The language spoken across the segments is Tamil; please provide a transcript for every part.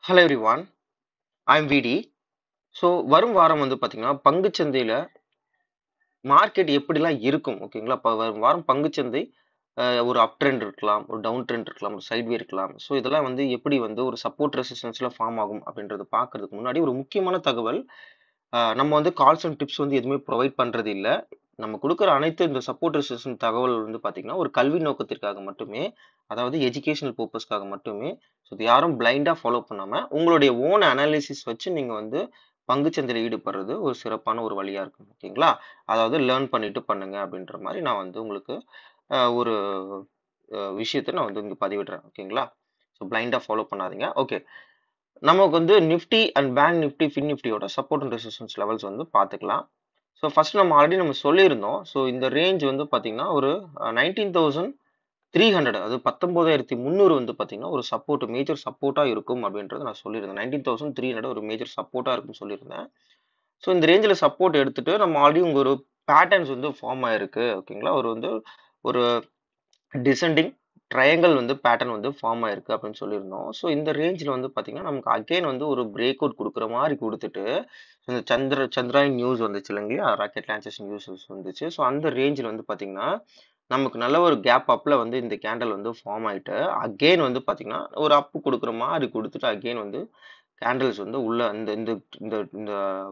ஹலோ எவ்ரி ஒன் ஐம் விடி ஸோ வரும் வாரம் வந்து பார்த்தீங்கன்னா பங்குச்சந்தையில் மார்க்கெட் எப்படிலாம் இருக்கும் ஓகேங்களா இப்போ வரும் வாரம் பங்குச்சந்தை அஹ், ஒரு அப் ட்ரெண்ட் இருக்கலாம் ஒரு டவுன் ட்ரெண்ட் இருக்கலாம் ஒரு சைட்வே இருக்கலாம் ஸோ இதெல்லாம் வந்து எப்படி வந்து ஒரு சப்போர்ட் ரெசிஸ்டன்ஸில் ஃபார்ம் ஆகும் அப்படின்றத பார்க்கறதுக்கு முன்னாடி ஒரு முக்கியமான தகவல் அஹ், நம்ம வந்து கால்ஸ் அண்ட் டிப்ஸ் வந்து எதுவுமே ப்ரொவைட் பண்ணுறது இல்லை நம்ம கொடுக்குற அனைத்து இந்த சப்போர்ட் ரெசிஸ்டன்ஸ் தகவல் வந்து பார்த்தீங்கன்னா ஒரு கல்வி நோக்கத்திற்காக மட்டுமே அதாவது எஜுகேஷனல் பர்பஸ்க்காக மட்டுமே ஸோ இது யாரும் பிளைண்டாக ஃபாலோ பண்ணாமல் உங்களுடைய ஓன் அனாலிசிஸ் வச்சு நீங்கள் வந்து பங்குச்சந்தையில் ஈடுபடுறது ஒரு சிறப்பான ஒரு வழியாக இருக்கும் ஓகேங்களா அதாவது லேர்ன் பண்ணிட்டு பண்ணுங்க அப்படின்ற மாதிரி நான் வந்து உங்களுக்கு அஹ், ஒரு அஹ், விஷயத்தை நான் வந்து இங்கே பதிவிடுறேன் ஓகேங்களா ஸோ பிளைண்டாக ஃபாலோ பண்ணாதீங்க ஓகே நமக்கு வந்து Nifty and bank Nifty fin நிஃப்டியோட சப்போர்ட் அண்ட் ரெசிஸ்டன்ஸ் லெவல்ஸ் வந்து பார்த்துக்கலாம் ஸோ ஃபர்ஸ்ட் நம்ம ஆல்ரெடி நம்ம சொல்லியிருந்தோம் ஸோ இந்த ரேஞ்ச் வந்து பார்த்தீங்கன்னா ஒரு நைன்டீன் தௌசண்ட் த்ரீ ஹண்ட்ரட் அது பத்தொம்போதாயிரத்தி முந்நூறு வந்து பார்த்தீங்கன்னா ஒரு சப்போர்ட் மேஜர் சப்போர்ட்டாக இருக்கும் அப்படின்றத நான் சொல்லியிருந்தேன் நைன்டீன் தௌசண்ட் த்ரீ ஹண்ட்ரட் ஒரு மேஜர் சப்போர்ட்டாக இருக்கும்னு சொல்லியிருந்தேன் ஸோ இந்த ரேஞ்சில் சப்போர்ட் எடுத்துட்டு நம்ம ஆல்ரெடி உங்க ஒரு பேட்டர்ன்ஸ் வந்து ஃபார்ம் ஆயிருக்கு ஓகேங்களா ஒரு வந்து ஒரு டிசெண்டிங் ட்ரையாங்கல் வந்து பேட்டர்ன் வந்து ஃபார்ம் ஆயிருக்கு அப்படின்னு சொல்லியிருந்தோம் ஸோ இந்த ரேஞ்சில் வந்து பார்த்தீங்கன்னா நமக்கு அகைன் வந்து ஒரு பிரேக் அவுட் கொடுக்குற மாதிரி கொடுத்துட்டு இந்த சந்திர சந்திராயன் நியூஸ் வந்துச்சு இல்லைங்களா ராக்கெட் லான்ச்சஸ் நியூஸ் வந்துச்சு ஸோ அந்த ரேஞ்சில் வந்து பார்த்தீங்கன்னா நமக்கு நல்ல ஒரு கேப் அப்பில் வந்து இந்த கேண்டல் வந்து ஃபார்ம் ஆயிட்டு அகெயின் வந்து பார்த்தீங்கன்னா ஒரு அப்பு கொடுக்குற மாதிரி கொடுத்துட்டு அகெயின் வந்து கேண்டல்ஸ் வந்து உள்ள இந்த இந்த இந்த இந்த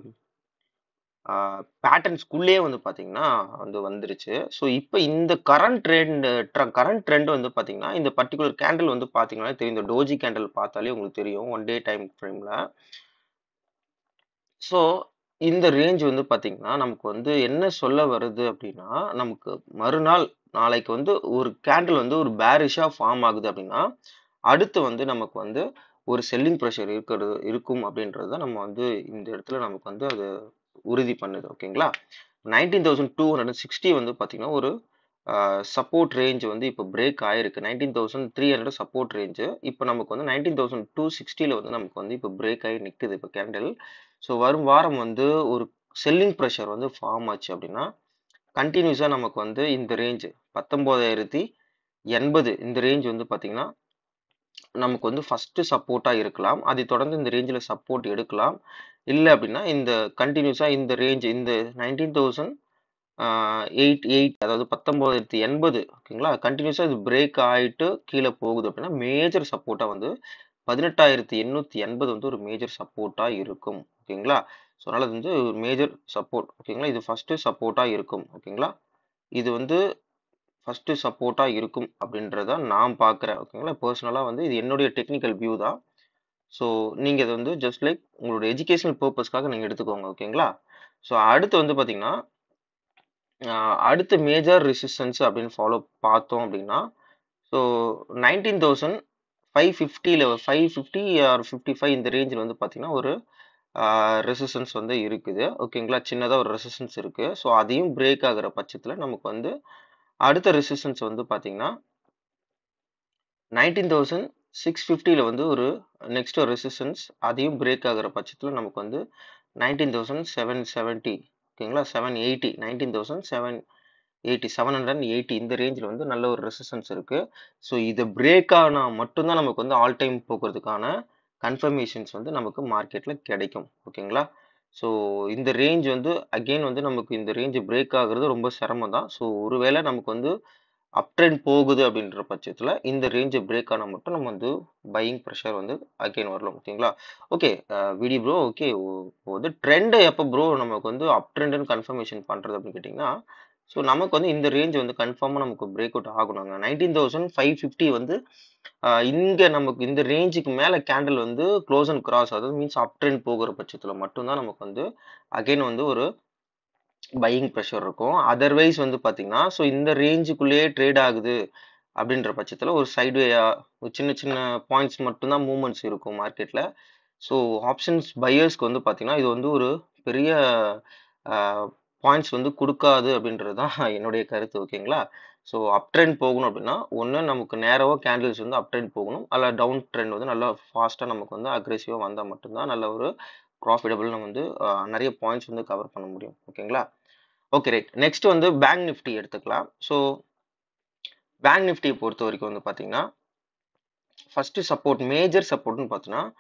பேட்டர்ன்ஸ்குள்ளே வந்து பார்த்தீங்கன்னா வந்து வந்துருச்சு ஸோ இப்போ இந்த கரண்ட் ட்ரெண்ட் கரண்ட் ட்ரெண்ட் வந்து பார்த்தீங்கன்னா இந்த பர்டிகுலர் கேண்டில் வந்து பார்த்தீங்கன்னா தெரியும் இந்த டோஜி கேண்டில் பார்த்தாலே உங்களுக்கு தெரியும் ஒன் டே டைம் ஃப்ரேமில் ஸோ இந்த ரேஞ்ச் வந்து பார்த்தீங்கன்னா நமக்கு வந்து என்ன சொல்ல வருது அப்படின்னா நமக்கு மறுநாள் நாளைக்கு வந்து ஒரு கேண்டில் வந்து ஒரு பேரிஷாக ஃபார்ம் ஆகுது அப்படின்னா அடுத்து வந்து நமக்கு வந்து ஒரு செல்லிங் ப்ரெஷர் இருக்கிறது இருக்கும் அப்படின்றத நம்ம வந்து இந்த இடத்துல நமக்கு வந்து அது உறுதி பண்ணுது ஓகேங்களா nineteen thousand two hundred sixty வந்து பார்த்தீங்கன்னா ஒரு சப்போர்ட் ரேஞ்ச் வந்து இப்போ பிரேக் ஆயிருக்கு nineteen thousand three hundred support range இப்போ நமக்கு வந்து நைன்டீன் தௌசண்ட் டூ சிக்ஸ்டியில் வந்து நமக்கு வந்து இப்போ பிரேக் ஆகி நிற்குது இப்போ கேண்டில் ஸோ வரும் வாரம் வந்து ஒரு செல்லிங் ப்ரெஷர் வந்து ஃபார்ம் ஆச்சு அப்படின்னா கண்டினியூஸாக நமக்கு வந்து இந்த ரேஞ்சு பத்தொம்போதாயிரத்தி எண்பது இந்த ரேஞ்ச் வந்து பார்த்தீங்கன்னா நமக்கு வந்து ஃபஸ்ட்டு சப்போர்ட்டாக இருக்கலாம் அதை தொடர்ந்து இந்த ரேஞ்சில் சப்போர்ட் எடுக்கலாம் இல்லை அப்படின்னா இந்த கண்டினியூஸாக இந்த ரேஞ்ச் இந்த நைன்டீன் தௌசண்ட் எயிட் எயிட் அதாவது பத்தொம்போதாயிரத்தி எண்பது ஓகேங்களா கண்டினியூஸாக இது பிரேக் ஆகிட்டு கீழே போகுது அப்படின்னா மேஜர் சப்போர்ட்டாக வந்து பதினெட்டாயிரத்தி எண்ணூற்றி எண்பது வந்து ஒரு மேஜர் சப்போர்ட்டாக இருக்கும் ஓகேங்களா ஸோ அதனால் அது வந்து ஒரு மேஜர் சப்போர்ட் ஓகேங்களா இது ஃபஸ்ட்டு சப்போர்ட்டாக இருக்கும் ஓகேங்களா இது வந்து ஃபஸ்ட்டு சப்போர்ட்டாக இருக்கும் அப்படின்றத நான் பார்க்குறேன் ஓகேங்களா பர்சனலாக வந்து இது என்னுடைய டெக்னிக்கல் வியூ தான் ஸோ நீங்கள் இதை வந்து ஜஸ்ட் லைக் உங்களோட எஜுகேஷனல் பர்பஸ்க்காக நீங்கள் எடுத்துக்கோங்க ஓகேங்களா ஸோ அடுத்து வந்து பார்த்தீங்கன்னா ஆஹ் அடுத்த மேஜர் ரெசிஸ்டன்ஸ் அப்படின்னு ஃபாலோ பார்த்தோம் அப்படின்னா ஸோ நைன்டீன் தௌசண்ட் ஃபைவ் ஃபிஃப்டியில் five fifty or fifty five இந்த ரேஞ்சில் வந்து பார்த்தீங்கன்னா ஒரு ரெசிஸ்டன்ஸ் வந்து இருக்குது ஓகேங்களா சின்னதாக ஒரு ரெசிஸ்டன்ஸ் இருக்குது ஸோ அதையும் பிரேக் ஆகிற பட்சத்தில் நமக்கு வந்து அடுத்த ரெசிஸ்டன்ஸ் வந்து பார்த்தீங்கன்னா நைன்டீன் தௌசண்ட் சிக்ஸ் ஃபிஃப்டியில் வந்து ஒரு நெக்ஸ்ட் ரெசிஸ்டன்ஸ் அதையும் பிரேக் ஆகிற பட்சத்தில் நமக்கு வந்து நைன்டீன் தௌசண்ட் செவன் செவன்ட்டி ஓகேங்களா seven eighty nineteen thousand seven eighty seven hundred eighty இந்த ரேஞ்சில் வந்து நல்ல ஒரு ரெசிஸ்டன்ஸ் இருக்குது ஸோ இது பிரேக் ஆனால் மட்டும்தான் நமக்கு வந்து ஆல் டைம் போக்குறதுக்கான கன்ஃபர்மேஷன்ஸ் வந்து நமக்கு மார்க்கெட்டில் கிடைக்கும் ஓகேங்களா ஸோ இந்த ரேஞ்ச் வந்து அகெயின் வந்து நமக்கு இந்த ரேஞ்ச் பிரேக் ஆகுறது ரொம்ப சிரமம் தான் ஸோ ஒருவேளை நமக்கு வந்து அப் ட்ரெண்ட் போகுது அப்படின்ற பட்சத்தில் இந்த ரேஞ்சை பிரேக் ஆனால் மட்டும் நம்ம வந்து பையிங் ப்ரெஷர் வந்து அகெயின் வரலாம் ஓகேங்களா ஓகே விடி ப்ரோ ஓகே வந்து ட்ரெண்டை எப்போ ப்ரோ நமக்கு வந்து அப் ட்ரெண்டுன்னு கன்ஃபர்மேஷன் பண்ணுறது அப்படின்னு கேட்டிங்கன்னா ஸோ நமக்கு வந்து இந்த ரேஞ்ச் வந்து கன்ஃபார்மாக நமக்கு பிரேக் அவுட் ஆகணுங்க நைன்டீன் தௌசண்ட் ஃபைவ் ஃபிஃப்டி வந்து இங்கே நமக்கு இந்த ரேஞ்சுக்கு மேலே கேண்டில் வந்து க்ளோஸ் அண்ட் கிராஸ் அதாவது மீன்ஸ் அப் ட்ரெண்ட் போகிற பட்சத்தில் மட்டும்தான் நமக்கு வந்து அகைன் வந்து ஒரு பையிங் ப்ரெஷர் இருக்கும் அதர்வைஸ் வந்து பார்த்தீங்கன்னா ஸோ இந்த ரேஞ்சுக்குள்ளேயே ட்ரேட் ஆகுது அப்படின்ற பட்சத்தில் ஒரு சைட்வேயா ஒரு சின்ன சின்ன பாயிண்ட்ஸ் மட்டும்தான் மூமெண்ட்ஸ் இருக்கும் மார்க்கெட்டில் ஸோ ஆப்ஷன்ஸ் பையர்ஸ்க்கு வந்து பார்த்தீங்கன்னா இது வந்து ஒரு பெரிய பாயிண்ட்ஸ் வந்து கொடுக்காது அப்படின்றது தான் என்னுடைய கருத்து ஓகேங்களா ஸோ அப் ட்ரெண்ட் போகணும் அப்படின்னா ஒன்று நமக்கு நேரவாக கேண்டில்ஸ் வந்து அப் ட்ரெண்ட் போகணும் அல்ல டவுன் ட்ரெண்ட் வந்து நல்லா ஃபாஸ்ட்டாக நமக்கு வந்து அக்ரெசிவாக வந்தால் மட்டும்தான் நல்ல ஒரு ப்ராஃபிட்டபிள் நம்ம வந்து நிறைய பாயிண்ட்ஸ் வந்து கவர் பண்ண முடியும் ஓகேங்களா ஓகே ரைட் நெக்ஸ்ட் வந்து பேங்க் நிஃப்டி எடுத்துக்கலாம் ஸோ பேங்க் நிஃப்டியை பொறுத்த வரைக்கும் வந்து பார்த்தீங்கன்னா ஃபர்ஸ்ட் சப்போர்ட் மேஜர் சப்போர்ட்னு பார்த்தோன்னா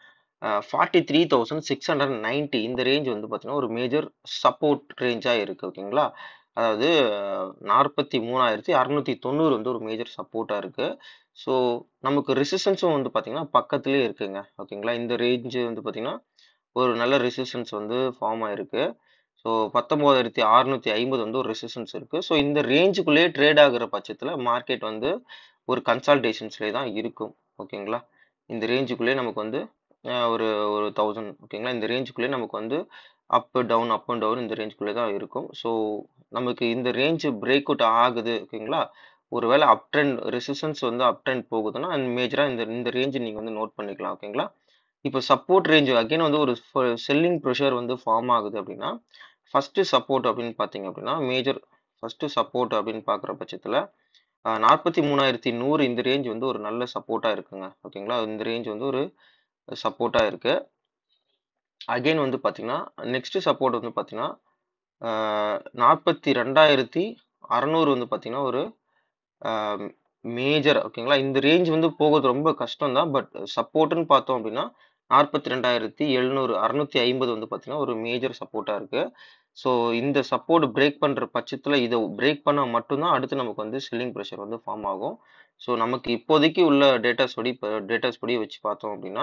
forty three thousand six hundred ninety இந்த ரேஞ்ச் வந்து பார்த்தீங்கன்னா ஒரு மேஜர் சப்போர்ட் ரேஞ்சாக இருக்குது ஓகேங்களா அதாவது நாற்பத்தி மூணாயிரத்தி அறநூற்றி தொண்ணூறு வந்து ஒரு மேஜர் சப்போர்ட்டாக இருக்குது ஸோ நமக்கு ரெசிஸ்டன்ஸும் வந்து பார்த்தீங்கன்னா பக்கத்துலேயே இருக்குங்க ஓகேங்களா இந்த ரேஞ்சு வந்து பார்த்தீங்கன்னா ஒரு நல்ல ரெசிஸ்டன்ஸ் வந்து ஃபார்ம் ஆயிருக்கு ஸோ பத்தொம்போதாயிரத்தி அறுநூத்தி ஐம்பது வந்து ஒரு ரெசிஸ்டன்ஸ் இருக்குது ஸோ இந்த ரேஞ்சுக்குள்ளேயே ட்ரேட் ஆகுற பட்சத்தில் மார்க்கெட் வந்து ஒரு கன்சால்டேஷன்ஸ்லேயே தான் இருக்கும் ஓகேங்களா இந்த ரேஞ்சுக்குள்ளேயே நமக்கு வந்து அஹ், ஒரு ஒரு தௌசண்ட் ஓகேங்களா இந்த ரேஞ்சுக்குள்ளேயே நமக்கு வந்து up down up and down இந்த ரேஞ்சுக்குள்ளே தான் இருக்கும் ஸோ நமக்கு இந்த ரேஞ்சு பிரேக் அவுட் ஆகுது ஓகேங்களா ஒருவேளை அப் ட்ரெண்ட் ரெசிஸ்டன்ஸ் வந்து அப் ட்ரெண்ட் போகுதுன்னா மேஜராக இந்த இந்த ரேஞ்சு நீங்கள் வந்து நோட் பண்ணிக்கலாம் ஓகேங்களா இப்போ சப்போர்ட் ரேஞ்ச் அகைன் வந்து ஒரு செல்லிங் ப்ரெஷர் வந்து ஃபார்ம் ஆகுது அப்படின்னா ஃபர்ஸ்ட் சப்போர்ட் அப்படின்னு பார்த்தீங்க அப்படின்னா மேஜர் ஃபர்ஸ்ட் சப்போர்ட் அப்படின்னு பார்க்குற பட்சத்தில் நாற்பத்தி மூணாயிரத்தி நூறு இந்த ரேஞ்ச் வந்து ஒரு நல்ல சப்போர்ட்டாக இருக்குங்க ஓகேங்களா இந்த ரேஞ்ச் வந்து ஒரு சப்போர்ட்டாக இருக்கு அகைன் வந்து பார்த்தீங்கன்னா நெக்ஸ்ட் சப்போர்ட் வந்து பார்த்தீங்கன்னா நாற்பத்தி ரெண்டாயிரத்தி அறநூறு வந்து பார்த்தீங்கன்னா ஒரு மேஜர் ஓகேங்களா இந்த ரேஞ்ச் வந்து போகிறது ரொம்ப கஷ்டம் தான் பட் சப்போர்ட்னு பார்த்தோம் அப்படின்னா நாற்பத்தி ரெண்டாயிரத்தி எழுநூறு அறுநூத்தி ஐம்பது வந்து பார்த்தீங்கன்னா ஒரு மேஜர் சப்போர்ட்டாக இருக்கு ஸோ இந்த சப்போர்ட் பிரேக் பண்ணுற பட்சத்தில் இதை பிரேக் பண்ணால் மட்டும்தான் அடுத்து நமக்கு வந்து செல்லிங் ப்ரெஷர் வந்து ஃபார்ம் ஆகும் ஸோ நமக்கு இப்போதைக்கு உள்ள டேட்டாஸ் படி இப்போ டேட்டாஸ் படி வச்சு பார்த்தோம் அப்படின்னா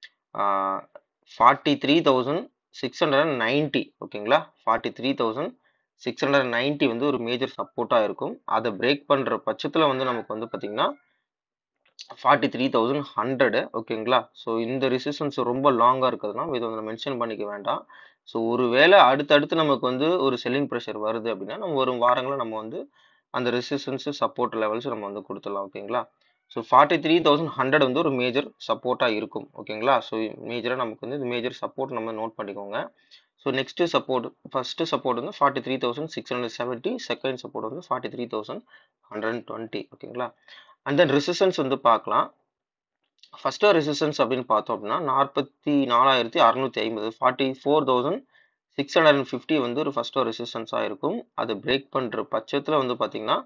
forty three thousand six hundred and ninety ஓகேங்களா forty three thousand six hundred ninety வந்து ஒரு மேஜர் சப்போர்ட்டாக இருக்கும் அதை பிரேக் பண்ணுற பட்சத்தில் வந்து நமக்கு வந்து பார்த்தீங்கன்னா ஃபார்ட்டி த்ரீ தௌசண்ட் ஹண்ட்ரடு ஓகேங்களா ஸோ இந்த ரெசிஸ்டன்ஸ் ரொம்ப லாங்காக இருக்கிறதுனா இதை வந்து மென்ஷன் பண்ணிக்க வேண்டாம் ஸோ ஒருவேளை அடுத்தடுத்து நமக்கு வந்து ஒரு செல்லிங் ப்ரெஷர் வருது அப்படின்னா நம்ம வரும் வாரங்களில் நம்ம வந்து அந்த ரெசிஸ்டன்ஸு சப்போர்ட் லெவல்ஸ் நம்ம வந்து கொடுத்துடலாம் ஓகேங்களா so forty three thousand hundred வந்து ஒரு மேஜர் சப்போர்ட்டாக இருக்கும் ஓகேங்களா ஸோ மேஜராக நமக்கு வந்து இந்த மேஜர் சப்போர்ட் நம்ம நோட் பண்ணிக்கோங்க so next support first support வந்து forty three thousand six hundred seventy second support வந்து forty three thousand hundred and twenty ஓகேங்களா அண்ட் தென் ரெசிஸ்டன்ஸ் வந்து பார்க்கலாம் ஃபர்ஸ்ட் ரெசிஸ்டன்ஸ் அப்படின்னு பார்த்தோம் அப்படின்னா நாற்பத்தி நாலாயிரத்தி அறுநூத்தி ஐம்பது forty four thousand six hundred and fifty வந்து ஒரு ஃபர்ஸ்ட் ரெசிஸ்டன்ஸாக இருக்கும் அது பிரேக் பண்ணுற பட்சத்தில் வந்து பார்த்தீங்கன்னா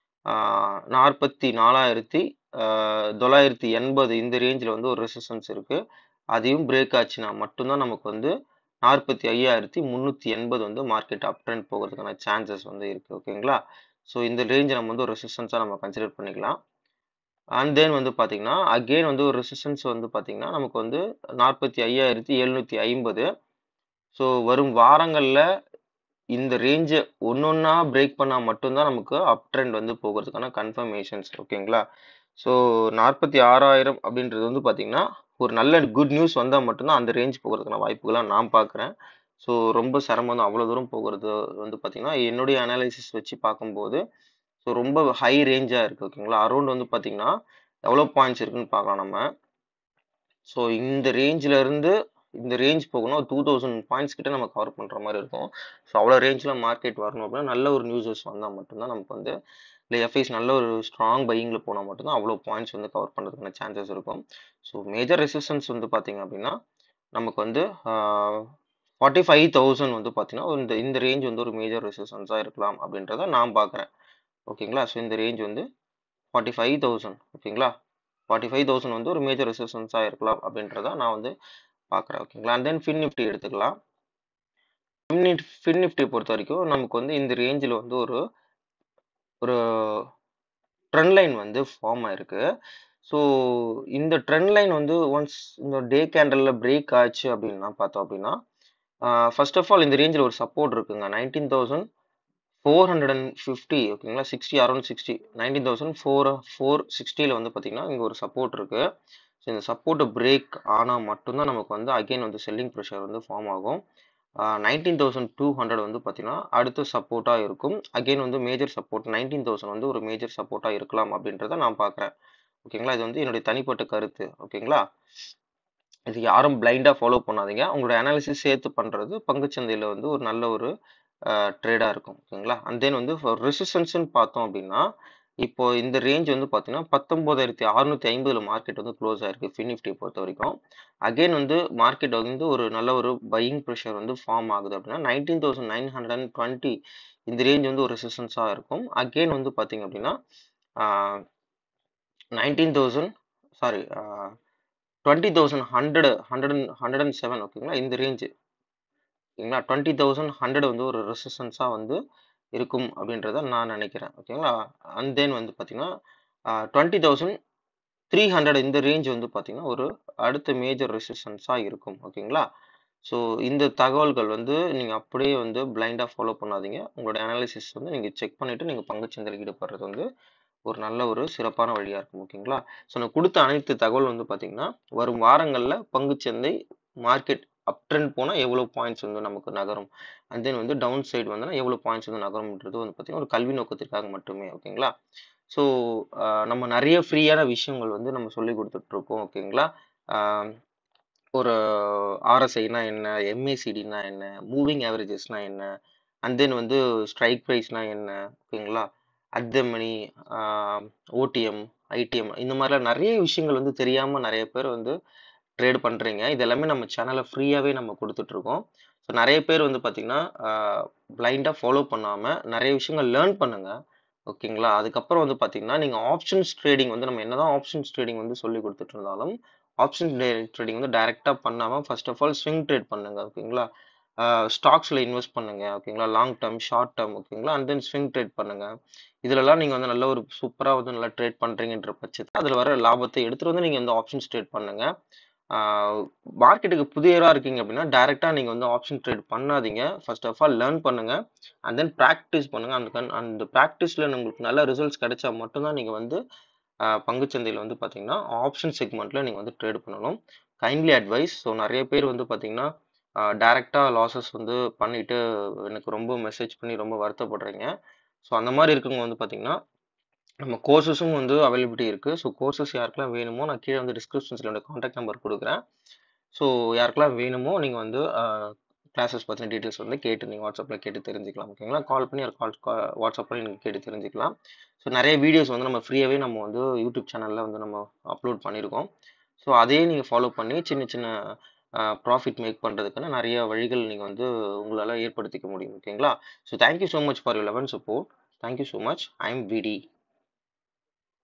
நாற்பத்தி நாலாயிரத்தி தொள்ளாயிரத்தி எண்பது இந்த ரேஞ்சில் வந்து ஒரு ரெசிஸ்டன்ஸ் இருக்குது அதையும் பிரேக் ஆச்சுன்னா மட்டும்தான் நமக்கு வந்து நாற்பத்தி ஐயாயிரத்தி முந்நூற்றி எண்பது வந்து மார்க்கெட் அப் ட்ரெண்ட் போகிறதுக்கான சான்சஸ் வந்து இருக்குது ஓகேங்களா ஸோ இந்த ரேஞ்சை நம்ம வந்து ஒரு ரெசிஸ்டன்ஸாக நம்ம கன்சிடர் பண்ணிக்கலாம் அண்ட் தென் வந்து பார்த்தீங்கன்னா அகெயின் வந்து ஒரு ரெசிஸ்டன்ஸ் வந்து பார்த்தீங்கன்னா நமக்கு வந்து நாற்பத்தி ஐயாயிரத்தி எழுநூற்றி ஐம்பது ஸோ வரும் வாரங்களில் இந்த ரேஞ்சை ஒன்று ஒன்றா பிரேக் பண்ணால் மட்டும்தான் நமக்கு அப் ட்ரெண்ட் வந்து போகிறதுக்கான கன்ஃபர்மேஷன்ஸ் ஓகேங்களா ஸோ நாற்பத்தி ஆறாயிரம் அப்படின்றது வந்து பார்த்தீங்கன்னா ஒரு நல்ல குட் நியூஸ் வந்தால் மட்டும்தான் அந்த ரேஞ்ச் போகிறதுக்கான வாய்ப்புகளாக நான் பார்க்குறேன் ஸோ ரொம்ப சிரமம் தான் அவ்வளோ தூரம் போகிறது வந்து பார்த்தீங்கன்னா என்னுடைய அனாலிசிஸ் வச்சு பார்க்கும்போது ஸோ ரொம்ப ஹை ரேஞ்சாக இருக்குது ஓகேங்களா அரௌண்ட் வந்து பார்த்தீங்கன்னா எவ்வளோ பாயிண்ட்ஸ் இருக்குன்னு பார்க்கலாம் நம்ம ஸோ இந்த ரேஞ்சில் இருந்து இந்த ரேஞ்ச் போகணும் டூ தௌசண்ட் பாயிண்ட்ஸ் கிட்ட நம்ம கவர் பண்ணுற மாதிரி இருக்கும் ஸோ அவ்வளோ ரேஞ்சில் மார்க்கெட் வரணும் அப்படின்னா நல்ல ஒரு நியூஸஸ் வந்தால் மட்டும்தான் நமக்கு வந்து இல்லை எஃப்ஐஸ் நல்ல ஒரு ஸ்ட்ராங் பையிங்கில் போனால் மட்டும்தான் அவ்வளோ பாயிண்ட்ஸ் வந்து கவர் பண்ணுறதுக்கான சான்சஸ் இருக்கும் ஸோ மேஜர் ரெசிஸ்டன்ஸ் வந்து பார்த்தீங்க அப்படின்னா நமக்கு வந்து ஃபார்ட்டி ஃபைவ் தௌசண்ட் வந்து பார்த்தீங்கன்னா இந்த இந்த ரேஞ்ச் வந்து ஒரு மேஜர் ரெசிஸ்டன்ஸாக இருக்கலாம் அப்படின்றத நான் பார்க்குறேன் ஓகேங்களா ஸோ இந்த ரேஞ்ச் வந்து ஃபார்ட்டி ஃபைவ் தௌசண்ட் ஓகேங்களா ஃபார்ட்டி ஃபைவ் தௌசண்ட் வந்து ஒரு மேஜர் ரெசிஸ்டன்ஸாக இருக்கலாம் அப்படின்றத நான் வந்து பார்க்குறேன் ஓகேங்களா அண்ட் தென் ஃபின் நிஃப்டி எடுத்துக்கலாம் ஃபின் நிஃப்டி பொறுத்த வரைக்கும் நமக்கு வந்து இந்த ரேஞ்சில் வந்து ஒரு ஒரு ட்ரெண்ட் லைன் வந்து ஃபார்ம் ஆயிருக்கு ஸோ இந்த ட்ரெண்ட் லைன் வந்து ஒன்ஸ் இந்த டே கேண்டலில் பிரேக் ஆச்சு அப்படின்னா பார்த்தோம் அப்படின்னா ஃபர்ஸ்ட் ஆஃப் ஆல் இந்த ரேஞ்சில் ஒரு சப்போர்ட் இருக்குங்க nineteen thousand four hundred and fifty ஓகேங்களா sixty around sixty nineteen thousand four four சிக்ஸ்டியில் வந்து பார்த்தீங்கன்னா இங்கே ஒரு சப்போர்ட் இருக்குது ஸோ இந்த சப்போர்ட்டை பிரேக் ஆனால் மட்டும்தான் நமக்கு வந்து அகெயின் வந்து செல்லிங் ப்ரெஷர் வந்து ஃபார்ம் ஆகும் நைன்டீன் தௌசண்ட் டூ ஹண்ட்ரட் வந்து பார்த்தீங்கன்னா அடுத்த சப்போர்ட்டாக இருக்கும் அகெயின் வந்து மேஜர் சப்போர்ட் நைன்டீன் தௌசண்ட் வந்து ஒரு மேஜர் சப்போர்ட்டாக இருக்கலாம் அப்படின்றத நான் பார்க்குறேன் ஓகேங்களா இது வந்து என்னுடைய தனிப்பட்ட கருத்து ஓகேங்களா இது யாரும் பிளைண்டாக ஃபாலோ பண்ணாதீங்க உங்களோட அனாலிசிஸ் சேர்த்து பண்ணுறது பங்குச்சந்தையில் வந்து ஒரு நல்ல ஒரு ட்ரேடாக இருக்கும் ஓகேங்களா அண்ட் தென் வந்து ரெசிஸ்டன்ஸ்னு பார்த்தோம் அப்படின்னா இப்போ இந்த ரேஞ்ச் வந்து பார்த்தீங்கன்னா பத்தொம்போதாயிரத்தி அறுநூத்தி ஐம்பதுல மார்க்கெட் வந்து க்ளோஸ் ஆயிருக்கு ஃபின் நிஃப்டி பொறுத்த வரைக்கும் அகைன் வந்து மார்க்கெட் வந்து ஒரு நல்ல ஒரு பையிங் ப்ரெஷர் வந்து ஃபார்ம் ஆகுது அப்படின்னா nineteen thousand nine hundred and twenty இந்த ரேஞ்ச் வந்து ஒரு ரெசிஸ்டன்ஸாக இருக்கும் அகெயின் வந்து பார்த்தீங்க அப்படின்னா nineteen thousand sorry twenty thousand hundred hundred and hundred and seven ஓகேங்களா இந்த ரேஞ்சு ஓகேங்களா டுவெண்ட்டி தௌசண்ட் ஹண்ட்ரட் வந்து ஒரு ரெசிஸ்டன்ஸாக வந்து இருக்கும் அப்படின்றத நான் நினைக்கிறேன் ஓகேங்களா அண்ட் தென் வந்து பார்த்தீங்கன்னா டுவெண்ட்டி தௌசண்ட் த்ரீ ஹண்ட்ரட் இந்த ரேஞ்ச் வந்து பார்த்தீங்கன்னா ஒரு அடுத்த மேஜர் ரெசிஸ்டன்ஸாக இருக்கும் ஓகேங்களா ஸோ இந்த தகவல்கள் வந்து நீங்கள் அப்படியே வந்து பிளைண்டாக ஃபாலோ பண்ணாதீங்க உங்களோட அனாலிசிஸ் வந்து நீங்கள் செக் பண்ணிவிட்டு நீங்கள் பங்குச்சந்தையில் ஈடுபடுறது வந்து ஒரு நல்ல ஒரு சிறப்பான வழியாக இருக்கும் ஓகேங்களா ஸோ நான் கொடுத்த அனைத்து தகவல் வந்து பார்த்தீங்கன்னா வரும் வாரங்களில் பங்குச்சந்தை மார்க்கெட் அப் ட்ரெண்ட் போனால் எவ்வளோ பாயிண்ட்ஸ் வந்து நமக்கு நகரும் அண்ட் தென் வந்து டவுன் சைடு வந்தோன்னா எவ்வளோ பாயிண்ட்ஸ் வந்து நகரும்ன்றது வந்து பார்த்தீங்கன்னா ஒரு கல்வி நோக்கத்திற்காக மட்டுமே ஓகேங்களா ஸோ நம்ம நிறைய ஃப்ரீயான விஷயங்கள் வந்து நம்ம சொல்லி கொடுத்துட்ருக்கோம் ஓகேங்களா ஒரு ஆர்எஸ்ஐனா என்ன எம்ஏசிடினா என்ன மூவிங் ஆவரேஜஸ்னா என்ன அண்ட் தென் வந்து ஸ்ட்ரைக் ப்ரைஸ்னா என்ன ஓகேங்களா at the money OTM ITM இந்த மாதிரிலாம் நிறைய விஷயங்கள் வந்து தெரியாமல் நிறைய பேர் வந்து ட்ரேட் பண்ணுறீங்க இது எல்லாமே நம்ம சேனலில் ஃப்ரீயாகவே நம்ம கொடுத்துட்ருக்கோம் ஸோ நிறைய பேர் வந்து பார்த்திங்கன்னா பிளைண்டாக ஃபாலோ பண்ணாமல் நிறைய விஷயங்கள் லேர்ன் பண்ணுங்கள் ஓகேங்களா அதுக்கப்புறம் வந்து பார்த்தீங்கன்னா நீங்கள் ஆப்ஷன்ஸ் ட்ரேடிங் வந்து நம்ம என்னதான் ஆப்ஷன்ஸ் ட்ரேடிங் வந்து சொல்லி கொடுத்துட்டு இருந்தாலும் ஆப்ஷன் ட்ரேடிங் வந்து டைரெக்டாக பண்ணாமல் first of all swing trade பண்ணுங்க ஓகேங்களா ஸ்டாக்ஸில் இன்வெஸ்ட் பண்ணுங்க ஓகேங்களா லாங் டேர்ம் ஷார்ட் டேர்ம் ஓகேங்களா அண்ட் தென் ஸ்விங் ட்ரேட் பண்ணுங்க இதுலலாம் நீங்கள் வந்து நல்ல ஒரு சூப்பராக வந்து நல்லா ட்ரேட் பண்ணுறீங்கன்ற பட்சத்தில் அதில் வர லாபத்தை எடுத்துகிட்டு வந்து நீங்கள் வந்து ஆப்ஷன்ஸ் ட்ரேட் பண்ணுங்க மார்க்கெட்டுக்கு புதியராக இருக்கீங்க அப்படின்னா டைரெக்டாக நீங்கள் வந்து ஆப்ஷன் ட்ரேட் பண்ணாதீங்க ஃபர்ஸ்ட் ஆஃப் ஆல் லேர்ன் பண்ணுங்க அண்ட் தென் ப்ராக்டிஸ் பண்ணுங்க அந்த கண் அந்த ப்ராக்டிஸில் உங்களுக்கு நல்ல ரிசல்ட்ஸ் கிடைச்சா மட்டும்தான் நீங்கள் வந்து பங்குச்சந்தையில் வந்து பார்த்தீங்கன்னா ஆப்ஷன் செக்மெண்ட்டில் நீங்கள் வந்து ட்ரேட் பண்ணணும் கைண்ட்லி அட்வைஸ் ஸோ நிறைய பேர் வந்து பார்த்தீங்கன்னா டைரெக்டாக லாஸஸ் வந்து பண்ணிவிட்டு எனக்கு ரொம்ப மெசேஜ் பண்ணி ரொம்ப வருத்தப்படுறீங்க ஸோ அந்த மாதிரி இருக்கவங்க வந்து பார்த்தீங்கன்னா நம்ம கோர்சஸும் வந்து அவைலபிலிட்டி இருக்குது ஸோ கோர்சஸ் யாருக்கெல்லாம் வேணுமோ நான் கீழே வந்து டிஸ்கிரிப்ஷன்ஸில் என்னோட காண்டாக்ட் நம்பர் கொடுக்குறேன் ஸோ யாருக்கெல்லாம் வேணுமோ நீங்கள் வந்து கிளாஸஸ் பற்றின டீட்டெயில்ஸ் வந்து கேட்டு நீங்கள் வாட்ஸ்அப்பில் கேட்டு தெரிஞ்சுக்கலாம் ஓகேங்களா கால் பண்ணி ஒரு கால் வாட்ஸ்அப்பில் நீங்கள் கேட்டு தெரிஞ்சுக்கலாம் ஸோ நிறைய வீடியோஸ் வந்து நம்ம ஃப்ரீயாகவே நம்ம வந்து யூடியூப் சேனலில் வந்து நம்ம அப்லோட் பண்ணியிருக்கோம் ஸோ அதையே நீங்கள் ஃபாலோ பண்ணி சின்ன சின்ன ப்ராஃபிட் மேக் பண்ணுறதுக்கான நிறைய வழிகள் நீங்கள் வந்து உங்களால் ஏற்படுத்திக்க முடியும் ஓகேங்களா so thank you so much for you eleven support thank you so much I am விடி